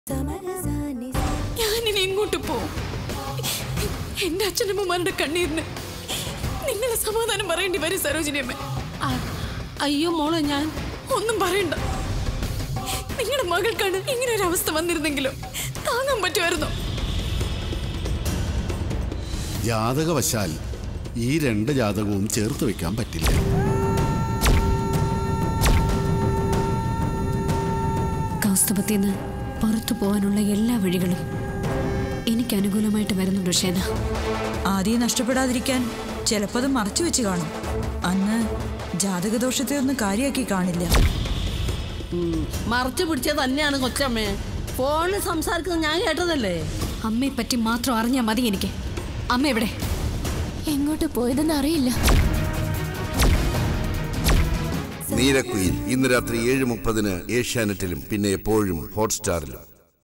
ഞാനിനി എങ്ങോട്ട് പോവും എന്റെ അച്ഛനമ്മമാരുടെ കണ്ണീരിന് നിങ്ങളെ സമാധാനം പറയേണ്ടി വരും സരോജിനിയമ്മ അ- അയ്യോ മോളെ ഞാൻ ഒന്നും പറയണ്ട നിങ്ങളുടെ മകൾക്കാണ് ഇങ്ങനെ ഒരു അവസ്ഥ വന്നിരുന്നെങ്കിലോ താങ്ങാൻ പറ്റുമായിരുന്നോ ജാതകവശാൽ ഈ രണ്ട് ജാതകവും ചേർത്ത് വെക്കാൻ പറ്റില്ല കൗസ്തുഭത്തിന്ന് പുറത്തു പോകാനുള്ള എല്ലാ വഴികളും എനിക്ക് അനുകൂലമായിട്ട് വരുന്നുണ്ട് ഷേന ആദ്യം നഷ്ടപ്പെടാതിരിക്കാൻ ചിലപ്പത് മറച്ചു വെച്ച് കാണും അന്ന് ജാതകദോഷത്തെ ഒന്നും കാര്യമാക്കി കാണില്ല മറച്ചു പിടിച്ചത് തന്നെയാണ് കൊച്ചമ്മേ ഫോണിൽ സംസാരിക്കുന്നത് ഞാൻ കേട്ടതല്ലേ അമ്മയെ പറ്റി മാത്രം അറിഞ്ഞാൽ മതി എനിക്ക് അമ്മ എവിടെ എങ്ങോട്ട് പോയതെന്ന് അറിയില്ല നീരക്കുയിൽ ഇന്ന് രാത്രി ഏഴ് മുപ്പതിന് ഏഷ്യാനെറ്റിലും പിന്നെ എപ്പോഴും ഹോട്ട്സ്റ്റാറിലും